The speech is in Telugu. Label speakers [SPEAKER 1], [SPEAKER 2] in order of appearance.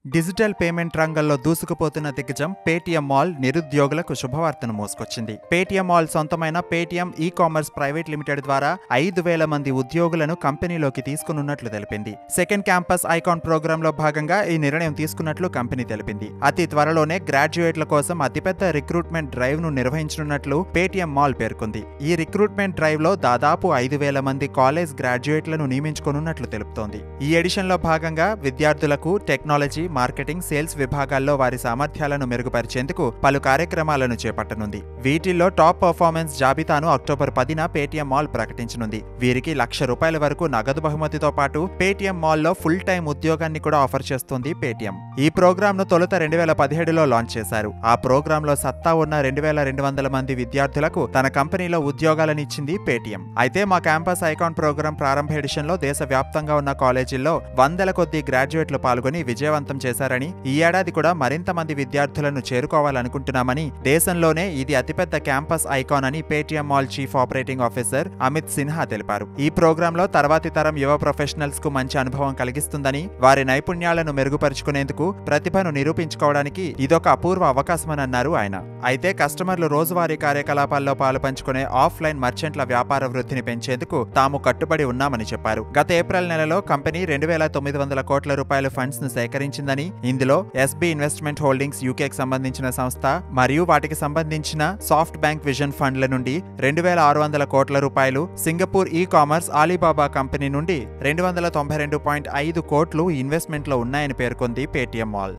[SPEAKER 1] డిజిటల్ పేమెంట్ రంగంలో దూసుకుపోతున్న దిగ్గజం పేటీఎం మాల్ నిరుద్యోగులకు శుభవార్తను మోసుకొచ్చింది పేటీఎం మాల్ సొంతమైన Paytm e commerce private limited ద్వారా ఐదు వేల మంది ఉద్యోగులను కంపెనీలోకి తీసుకున్నట్లు తెలిపింది సెకండ్ క్యాంపస్ ఐకాన్ ప్రోగ్రామ్ లో భాగంగా ఈ నిర్ణయం తీసుకున్నట్లు కంపెనీ తెలిపింది అతి త్వరలోనే గ్రాడ్యుయేట్ల కోసం అతిపెద్ద రిక్రూట్మెంట్ డ్రైవ్ ను నిర్వహించనున్నట్లు పేటీఎం మాల్ పేర్కొంది ఈ రిక్రూట్మెంట్ డ్రైవ్ లో దాదాపు ఐదు వేల మంది కాలేజ్ గ్రాడ్యుయేట్లను నియమించుకోనున్నట్లు తెలుపుతోంది ఈ ఎడిషన్ లో భాగంగా విద్యార్థులకు టెక్నాలజీ మార్కెటింగ్ సేల్స్ విభాగాల్లో వారి సామర్థ్యాలను మెరుగుపరిచేందుకు పలు కార్యక్రమాలను చేపట్టనుంది వీటిల్లో టాప్ పర్ఫార్మెన్స్ జాబితాను అక్టోబర్ పదిన పేటీఎం మాల్ ప్రకటించనుంది వీరికి లక్ష రూపాయల వరకు నగదు బహుమతితో పాటు పేటీఎం మాల్లో ఫుల్ టైం ఉద్యోగాన్ని కూడా ఆఫర్ చేస్తుంది పేటీఎం ఈ ప్రోగ్రామ్ ను తొలుత రెండు వేల పదిహేడులో లాంచ్ చేశారు ఆ ప్రోగ్రామ్ లో సత్తా ఉన్న రెండు వేల రెండు వందల మంది విద్యార్థులకు తన కంపెనీలో ఉద్యోగాలనిచ్చింది పేటీఎం అయితే మా క్యాంపస్ ఐకాన్ ప్రోగ్రామ్ ప్రారంభ ఎడిషన్ లో దేశవ్యాప్తంగా ఉన్న కాలేజీల్లో వందల కొద్ది గ్రాడ్యుయేట్లు పాల్గొని విజయవంతం చేశారని ఈ ఏడాది కూడా మరింత మంది విద్యార్థులను చేరుకోవాలనుకుంటున్నామని దేశంలోనే ఇది అతిపెద్ద క్యాంపస్ ఐకాన్ అని Paytm Mall chief operating officer Amit Sinha తెలిపారు ఈ ప్రోగ్రామ్ లో తర్వాతి తరం యువ ప్రొఫెషనల్స్ కు మంచి అనుభవం కలిగిస్తుందని వారి నైపుణ్యాలను మెరుగుపరుచుకునేందుకు ప్రతిభను నిరూపించుకోవడానికి ఇదొక అపూర్వ అవకాశమని అన్నారు ఆయన అయితే కస్టమర్లు రోజువారీ కార్యకలాపాల్లో పాలు పంచుకునే ఆఫ్లైన్ మర్చెంట్ల వ్యాపార వృద్ధిని పెంచేందుకు తాము కట్టుబడి ఉన్నామని చెప్పారు గత ఏప్రిల్ నెలలో కంపెనీ రెండు వేల తొమ్మిది వందల కోట్ల రూపాయల ఫండ్స్ ను సేకరించిందని ఇందులో ఎస్బీ ఇన్వెస్ట్మెంట్ హోల్డింగ్స్ యూకేకి సంబంధించిన సంస్థ మరియు వాటికి సంబంధించిన సాఫ్ట్ బ్యాంక్ విజన్ ఫండ్ల నుండి రెండు వేల ఆరు వందల కోట్ల రూపాయలు Singapore e commerce Ali Baba company నుండి రెండు వందల తొంభై రెండు పాయింట్ ఐదు కోట్లు ఇన్వెస్ట్మెంట్లో ఉన్నాయని పేర్కొంది పేటీఎం మాల్